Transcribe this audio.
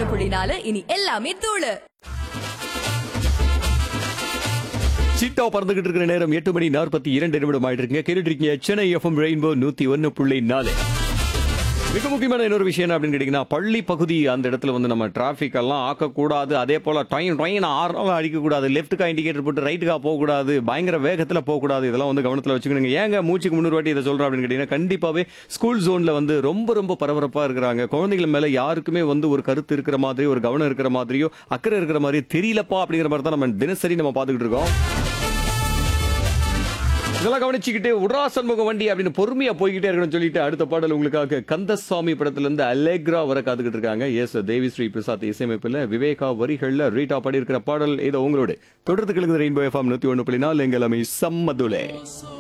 ஒண்ணு புள்ளி நாலு இனி எல்லாமே தூளு சிட்டா பறந்துகிட்டு இருக்கிற நேரம் எட்டு மணி நாற்பத்தி இரண்டு நிமிடம் ஆயிட்டு இருக்குங்க கேட்டுட்டு இருக்கீங்க சென்னை எஃப்எம் ரெயின்போ நூத்தி ஒன்னு புள்ளி நாலு மிக முக்கியமான இன்னொரு விஷயம் என்ன அப்படின்னு கேட்டீங்கன்னா பள்ளி பகுதி அந்த இடத்துல வந்து நம்ம டிராஃபிக் எல்லாம் ஆக்கக்கூடாது அதே போல டொயின் டொயின் ஆறுனாலும் அடிக்கக்கூடாது லெஃப்ட்டுக்கா இண்டிகேட்டர் போட்டு ரைட்டுக்கா போகக்கூடாது பயங்கர வேகத்தில் போகக்கூடாது இதெல்லாம் வந்து கவனத்தில் வச்சுக்கணுங்க ஏங்க மூச்சுக்கு முன்னூறு வாட்டி இதை சொல்கிறேன் அப்படின்னு கேட்டீங்கன்னா கண்டிப்பாகவே ஸ்கூல் ஜோனில் வந்து ரொம்ப ரொம்ப பரபரப்பாக இருக்கிறாங்க குழந்தைகள் மேலே யாருக்குமே வந்து ஒரு கருத்து இருக்கிற மாதிரி ஒரு கவனம் இருக்கிற மாதிரியோ அக்கறை இருக்கிற மாதிரி தெரியலப்பா அப்படிங்கிற மாதிரி தான் நம்ம தினசரி நம்ம பார்த்துக்கிட்டு இருக்கோம் இதெல்லாம் கவனிச்சுக்கிட்டு உடா சண்முக வண்டி அப்படின்னு பொறுமையா போய்கிட்டே இருக்கணும்னு சொல்லிட்டு அடுத்த பாடல் உங்களுக்காக கந்தசாமி படத்துல இருந்து அலேக்ரா வர காத்துக்கிட்டு இருக்காங்க எஸ் தேவி ஸ்ரீ பிரசாத் இசையமைப்புல விவேகா வரிகள்ல ரீட்டா பாடி இருக்கிற பாடல் ஏதோ உங்களோட தொடர்ந்து கிழக்கு ரெயின்போ எஃப்எம் நூத்தி ஒண்ணு புள்ளி நாலு எங்கள் எல்லாமே சம்மதுலே